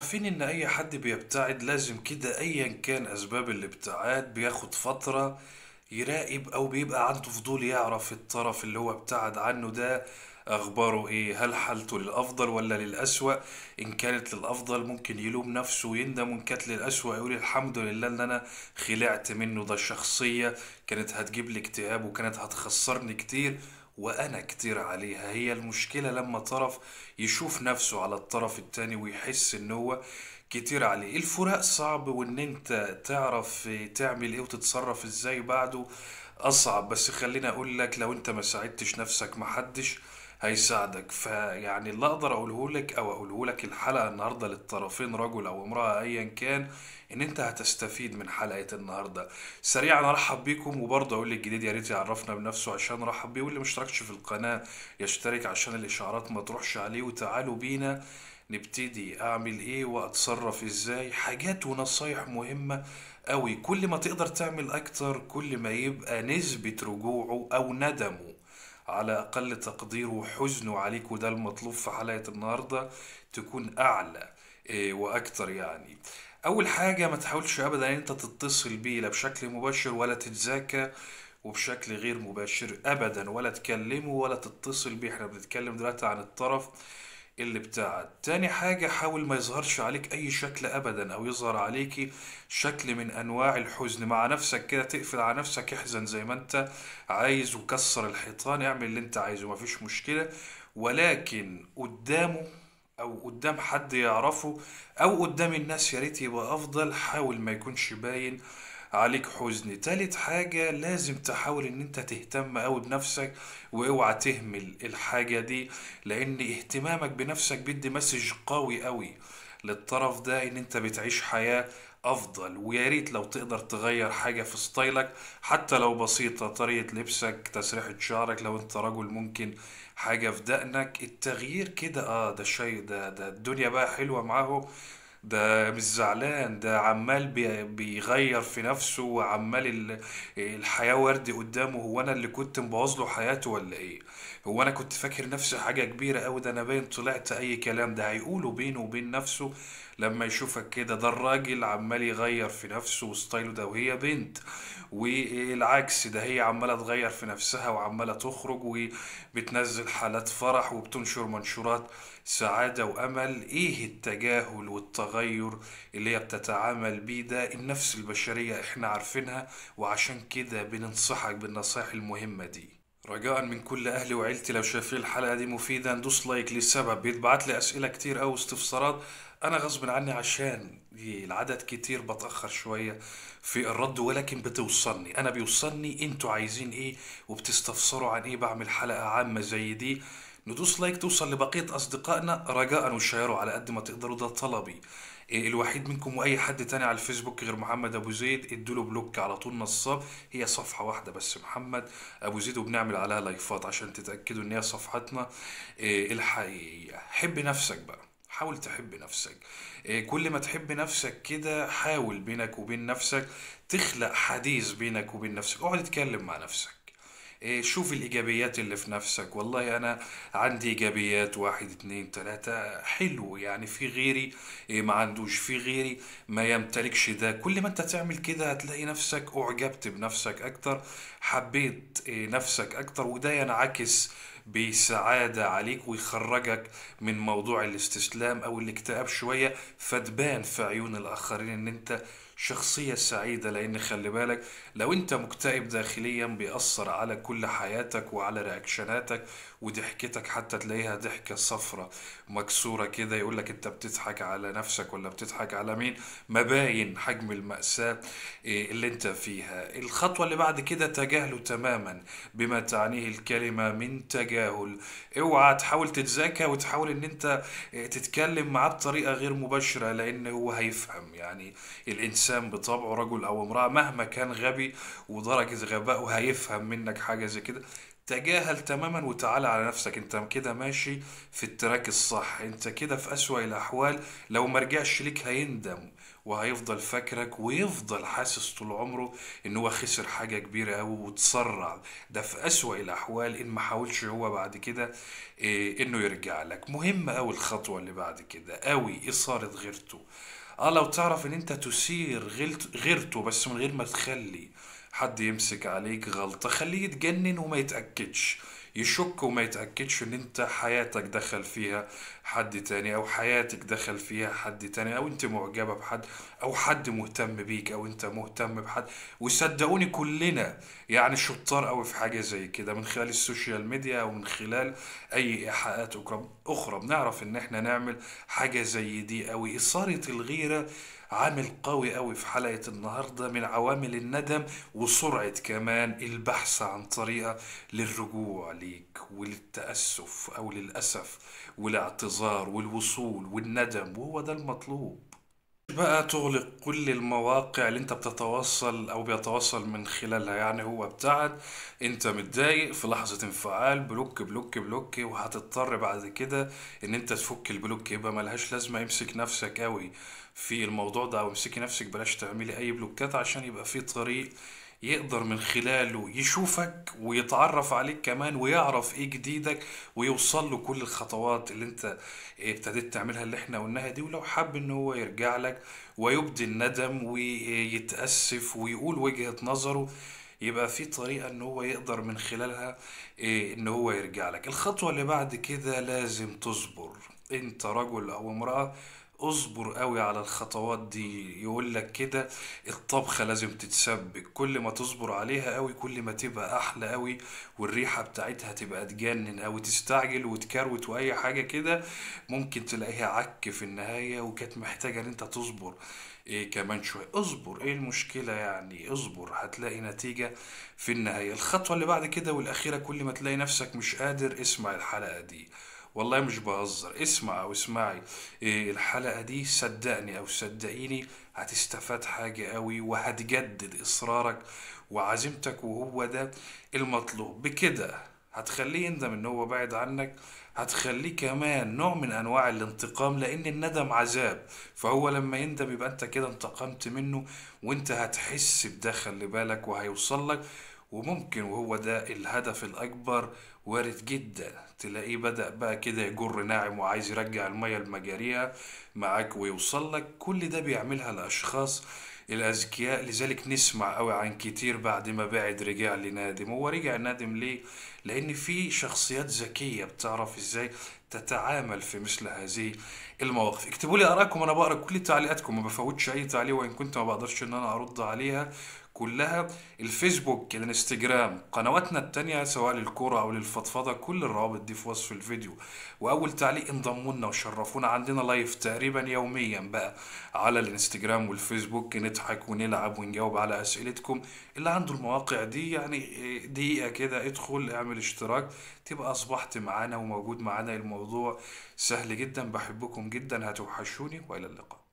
عارفين ان اي حد بيبتعد لازم كده ايا كان اسباب الابتعاد بياخد فترة يراقب او بيبقى عنده فضول يعرف الطرف اللي هو ابتعد عنه ده اخباره ايه هل حالته للافضل ولا للاسوأ ان كانت للافضل ممكن يلوم نفسه ويندم وان كانت للاسوأ يقول الحمد لله ان انا خلعت منه ده شخصية كانت هتجيب لي اكتئاب وكانت هتخسرني كتير وانا كتير عليها هي المشكلة لما طرف يشوف نفسه على الطرف التاني ويحس ان هو كتير عليه الفراق صعب وان انت تعرف تعمل ايه وتتصرف ازاي بعده اصعب بس خليني اقول لك لو انت ما ساعدتش نفسك محدش هيساعدك فيعني اللي اقدر اقوله لك او اقوله لك الحلقة النهاردة للطرفين رجل او امرأة ايا كان ان انت هتستفيد من حلقة النهاردة سريعا ارحب بيكم وبرضه اقول لك جديد يا ريت يعرفنا بنفسه عشان ارحب بيه واللي مشتركش في القناة يشترك عشان الاشعارات ما تروحش عليه وتعالوا بينا نبتدي اعمل ايه واتصرف ازاي حاجات ونصايح مهمة قوي كل ما تقدر تعمل اكتر كل ما يبقى نسبة رجوعه او ندمه على اقل تقدير وحزنه عليك وده المطلوب في حلقة النهاردة تكون اعلى إيه واكتر يعني اول حاجة ما تحاولش ابدا ان انت تتصل بيه لا بشكل مباشر ولا تتذاكى وبشكل غير مباشر ابدا ولا تكلمه ولا تتصل بيه احنا بنتكلم دلوقتي عن الطرف اللي ابتعد تاني حاجة حاول ما يظهرش عليك أي شكل أبدا أو يظهر عليك شكل من أنواع الحزن مع نفسك كده تقفل على نفسك احزن زي ما أنت عايز وكسر الحيطان اعمل اللي أنت عايزه مفيش مشكلة ولكن قدامه أو قدام حد يعرفه أو قدام الناس يا ريت يبقى أفضل حاول ما يكونش باين عليك حزن تالت حاجة لازم تحاول ان انت تهتم اوي بنفسك واوعى تهمل الحاجة دي لان اهتمامك بنفسك بيدي مسج قوي قوي للطرف ده ان انت بتعيش حياة افضل ويا ريت لو تقدر تغير حاجة في ستايلك حتى لو بسيطة طريقة لبسك تسريحة شعرك لو انت رجل ممكن حاجة في دقنك التغيير كده اه ده شيء ده ده الدنيا بقى حلوة معاه ده مش زعلان ده عمال بي- بيغير في نفسه وعمال ال- الحياة وردي قدامه هو انا اللي كنت مبوظ له حياته ولا ايه هو انا كنت فاكر نفسي حاجة كبيرة اوي ده انا باين طلعت اي كلام ده هيقوله بينه وبين نفسه لما يشوفك كده ده الراجل عمال يغير في نفسه وستايله ده وهي بنت والعكس ده هي عمالة تغير في نفسها وعمالة تخرج وبتنزل حالات فرح وبتنشر منشورات سعادة وأمل إيه التجاهل والتغير اللي هي بتتعامل بيه ده النفس البشرية إحنا عارفينها وعشان كده بننصحك بالنصائح المهمة دي رجاء من كل اهلي وعيلتي لو شايفين الحلقه دي مفيده ندوس لايك لسبب بيتبعت لي اسئله كتير او استفسارات انا غصب عني عشان العدد كتير بتاخر شويه في الرد ولكن بتوصلني انا بيوصلني انتوا عايزين ايه وبتستفسروا عن ايه بعمل حلقه عامه زي دي ندوس لايك توصل لبقيه اصدقائنا رجاء وشيروا على قد ما تقدروا ده طلبي إيه الوحيد منكم واي حد تاني على الفيسبوك غير محمد ابو زيد ادوله بلوك على طول نصاب هي صفحه واحده بس محمد ابو زيد وبنعمل عليها لايفات عشان تتاكدوا ان هي صفحتنا إيه الحقيقيه حب نفسك بقى حاول تحب نفسك إيه كل ما تحب نفسك كده حاول بينك وبين نفسك تخلق حديث بينك وبين نفسك اقعد اتكلم مع نفسك إيه، شوف الإيجابيات اللي في نفسك والله أنا عندي إيجابيات واحد اتنين تلاتة حلو يعني في غيري إيه، ما عندوش في غيري ما يمتلكش ده كل ما أنت تعمل كده هتلاقي نفسك أعجبت بنفسك أكتر حبيت إيه، نفسك أكتر وده ينعكس بسعادة عليك ويخرجك من موضوع الاستسلام أو الاكتئاب شوية فتبان في عيون الآخرين إن أنت شخصية سعيدة لأن خلي بالك لو أنت مكتئب داخليا بيأثر على كل حياتك وعلى رياكشناتك وضحكتك حتى تلاقيها ضحكة صفرة مكسورة كده يقولك أنت بتضحك على نفسك ولا بتضحك على مين مباين حجم المأساة إيه، اللي أنت فيها الخطوة اللي بعد كده تجاهله تماما بما تعنيه الكلمة من تجاهل اوعى تحاول تتذاكى وتحاول ان انت إيه، تتكلم معاه بطريقة غير مباشرة لان هو هيفهم يعني الانسان بطبعه رجل او امرأة مهما كان غبي ودرجة غبائه هيفهم منك حاجة زي كده تجاهل تماما وتعالى على نفسك انت كده ماشي في التراك الصح انت كده في أسوأ الأحوال لو مرجعش ليك هيندم وهيفضل فاكرك ويفضل حاسس طول عمره ان هو خسر حاجة كبيرة اوي وتسرع ده في أسوأ الأحوال ان ما حاولش هو بعد كده إيه انه يرجع لك مهم اوي الخطوة اللي بعد كده اوي إثارة غيرته اه لو تعرف ان انت تثير غلط غيرته بس من غير ما تخلي حد يمسك عليك غلطة خليه يتجنن وما يتأكدش يشك وما يتأكدش ان انت حياتك دخل فيها حد تاني او حياتك دخل فيها حد تاني او انت معجبة بحد او حد مهتم بيك او انت مهتم بحد وصدقوني كلنا يعني شطار قوي في حاجة زي كده من خلال السوشيال ميديا او من خلال اي ايحاءات أخرى أخرى بنعرف ان احنا نعمل حاجة زي دي قوي إثارة الغيرة عامل قوي قوي في حلقة النهاردة من عوامل الندم وسرعة كمان البحث عن طريقة للرجوع ليك وللتأسف أو للأسف والاعتذار والوصول والندم وهو ده المطلوب بقى تغلق كل المواقع اللي انت بتتواصل او بيتواصل من خلالها يعني هو ابتعد انت متضايق في لحظة انفعال بلوك بلوك بلوك وهتضطر بعد كده ان انت تفك البلوك يبقى ملهاش لازمة امسك نفسك قوي في الموضوع ده او امسكي نفسك بلاش تعملي اي بلوكات عشان يبقى في طريق يقدر من خلاله يشوفك ويتعرف عليك كمان ويعرف ايه جديدك ويوصل له كل الخطوات اللي انت ابتديت تعملها اللي احنا قلناها دي ولو حب ان هو يرجع لك ويبدي الندم ويتأسف ويقول وجهة نظره يبقى في طريقة ان هو يقدر من خلالها إيه، ان هو يرجع لك الخطوة اللي بعد كده لازم تصبر انت رجل او امرأة اصبر قوي على الخطوات دي يقول لك كده الطبخة لازم تتسبك كل ما تصبر عليها قوي كل ما تبقى احلى قوي والريحة بتاعتها تبقى تجنن قوي تستعجل وتكروت واي حاجة كده ممكن تلاقيها عك في النهاية وكانت محتاجة ان انت تصبر إيه كمان شوية اصبر ايه المشكلة يعني اصبر هتلاقي نتيجة في النهاية الخطوة اللي بعد كده والاخيرة كل ما تلاقي نفسك مش قادر اسمع الحلقة دي والله مش بهزر اسمع او اسمعي إيه الحلقة دي صدقني او صدقيني هتستفاد حاجة قوي وهتجدد اصرارك وعزيمتك وهو ده المطلوب بكده هتخليه يندم ان هو بعد عنك هتخليه كمان نوع من انواع الانتقام لان الندم عذاب فهو لما يندم يبقى انت كده انتقمت منه وانت هتحس بده خلي بالك وهيوصل لك وممكن وهو ده الهدف الأكبر وارد جدا تلاقيه بدأ بقى كده يجر ناعم وعايز يرجع المية لمجاريها معاك ويوصل لك كل ده بيعملها الأشخاص الأذكياء لذلك نسمع قوي عن كتير بعد ما بعد رجع لنادم هو رجع نادم ليه؟ لأن في شخصيات ذكية بتعرف ازاي تتعامل في مثل هذه المواقف اكتبوا لي آراءكم أنا بقرأ كل تعليقاتكم ما بفوتش أي تعليق وإن كنت ما بقدرش إن أنا أرد عليها كلها الفيسبوك الانستجرام قنواتنا التانية سواء للكورة أو للفضفضة كل الروابط دي في وصف الفيديو وأول تعليق انضموا لنا وشرفونا عندنا لايف تقريبا يوميا بقى على الانستجرام والفيسبوك نضحك ونلعب ونجاوب على أسئلتكم اللي عنده المواقع دي يعني دقيقة كده ادخل اعمل اشتراك تبقى أصبحت معانا وموجود معانا الموضوع سهل جدا بحبكم جدا هتوحشوني وإلى اللقاء